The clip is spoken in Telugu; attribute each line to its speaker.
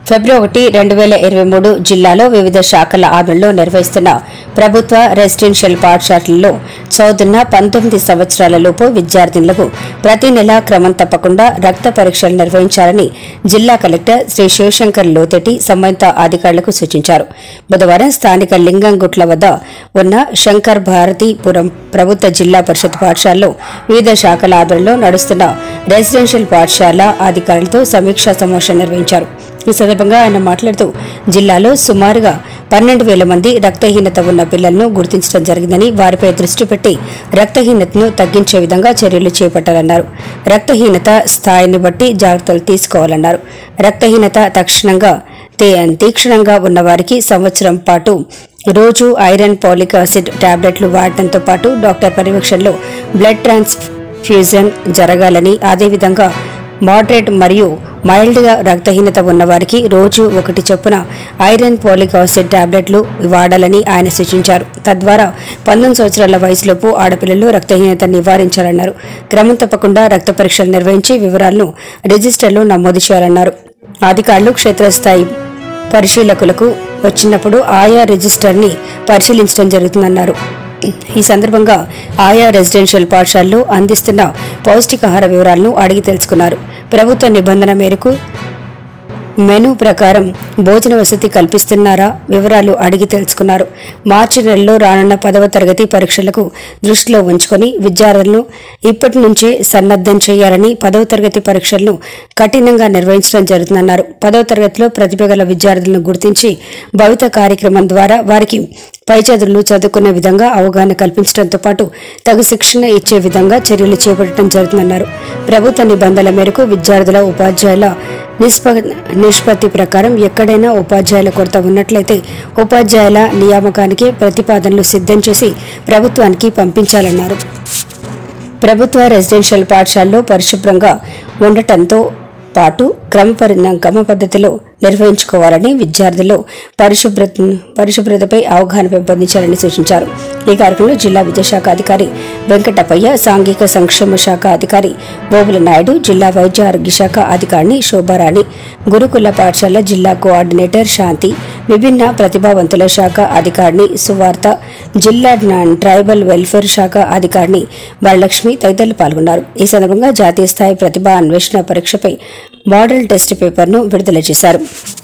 Speaker 1: ఫిబ్రవరి ఒకటి రెండు వేల ఇరవై మూడు జిల్లాలో వివిధ శాఖల ఆధ్వర్యంలో నిర్వహిస్తున్న ప్రభుత్వ రెసిడెన్షియల్ పాఠశాలల్లో చదువుతున్న పంతొమ్మిది సంవత్సరాల లోపు విద్యార్థినులకు ప్రతి నెల క్రమం తప్పకుండా రక్త పరీక్షలు నిర్వహించాలని జిల్లా కలెక్టర్ శ్రీ శివశంకర్ లోతెటి సంబంధిత అధికారులకు సూచించారు బుధవారం స్థానిక లింగంగుట్ల వద్ద ఉన్న శంకర్ భారతీపురం ప్రభుత్వ జిల్లా పరిషత్ పాఠశాలలో వివిధ శాఖల ఆధ్వర్యంలో నడుస్తున్న రెసిడెన్షియల్ పాఠశాల అధికారులతో సమీక్షా సమావేశం నిర్వహించారు ఈ సందర్భంగా ఆయన మాట్లాడుతూ జిల్లాలో సుమారుగా పన్నెండు వేల మంది రక్తహీనత ఉన్న పిల్లలను గుర్తించడం జరిగిందని వారిపై దృష్టి పెట్టి రక్తహీనతను తగ్గించే విధంగా చర్యలు చేపట్టాలన్నారు రక్తహీనత స్థాయిని బట్టి జాగ్రత్తలు తీసుకోవాలన్నారు రక్తహీనత తక్షణంగా తే- తీక్షణంగా ఉన్న వారికి సంవత్సరం పాటు రోజు ఐరన్ పాలిక్ యాసిడ్ టాబ్లెట్లు వాడటంతో పాటు డాక్టర్ పర్యవేక్షణలో బ్లడ్ ట్రాన్స్ఫ్యూజన్ జరగాలని అదేవిధంగా మోడరేట్ మరియు మైల్డ్గా రక్తహీనత ఉన్నవారికి రోజు ఒకటి చొప్పున ఐరన్ పోలిక్ యాసిడ్ టాబ్లెట్లు వాడాలని ఆయన సూచించారు తద్వారా పంతొమ్మిది సంవత్సరాల వయసులోపు ఆడపిల్లలు రక్తహీనత నివారించాలన్నారు క్రమం తప్పకుండా రక్త పరీక్షలు నిర్వహించి వివరాలను రిజిస్టర్లో నమోదు చేయాలన్నారు అధికారులు క్షేత్రస్థాయి పరిశీలకులకు వచ్చినప్పుడు ఆయా రిజిస్టర్ని పరిశీలించడం జరుగుతుందన్నారు ఈ సందర్భంగా ఆయా రెసిడెన్షియల్ పాఠశాలలు అందిస్తున్న పౌష్టికాహార వివరాలను అడిగి తెలుసుకున్నారు ప్రభుత్వ నిబంధన మేరకు మెనూ ప్రకారం భోజన వసతి కల్పిస్తున్నారా వివరాలు అడిగి తెలుసుకున్నారు మార్చి నెలలో రానున్న పదవ తరగతి పరీక్షలకు దృష్టిలో ఉంచుకొని విద్యార్థులను ఇప్పటి నుంచే సన్నద్ధం చేయాలని పదవ తరగతి పరీక్షలను కఠినంగా నిర్వహించడం జరుగుతుందన్నారు పదవ తరగతిలో ప్రతిభ గల విద్యార్థులను గుర్తించి భవిత కార్యక్రమం ద్వారా వారికి పై చదువులు చదువుకునే విధంగా అవగాహన కల్పించడంతో పాటు తగు శిక్షణ ఇచ్చే విధంగా చర్యలు చేపట్టడం జరుగుతుందన్నారు ప్రభుత్వ నిబంధనల మేరకు విద్యార్థుల ఉపాధ్యాయుల నిష్ప నిష్పత్తి ప్రకారం ఎక్కడైనా ఉపాధ్యాయుల కొరత ఉన్నట్లయితే ఉపాధ్యాయుల నియామకానికి ప్రతిపాదనలు సిద్ధం చేసి ప్రభుత్వానికి పంపించాలన్నారు ప్రభుత్వ రెసిడెన్షియల్ పాఠశాలలో పరిశుభ్రంగా ఉండటంతో పాటు క్రమపరిణ క్రమ పద్ధతిలో నిర్వహించుకోవాలని విద్యార్థుల్లో పరిశుభ్రత పరిశుభ్రతపై అవగాహన పెంపొందించాలని సూచించారు ఈ కార్యక్రమంలో జిల్లా విద్యాశాఖ అధికారి వెంకటపయ్య సాంఘిక సంక్షేమ శాఖ అధికారి బోబుల నాయుడు జిల్లా వైద్య ఆరోగ్య శాఖ అధికారిని శోభారాణి గురుకుల పాఠశాల జిల్లా కోఆర్డినేటర్ శాంతి విభిన్న ప్రతిభావంతుల శాఖ అధికారిని సువార్త జిల్లా న- ట్రైబల్ వెల్ఫేర్ శాఖ అధికారిని వరలక్ష్మి తదితరులు పాల్గొన్నారు ఈ సందర్భంగా జాతీయ స్థాయి ప్రతిభా అన్వేషణ పరీక్షపై మోడల్ టెస్ట్ పేపర్ను విడుదల చేశారు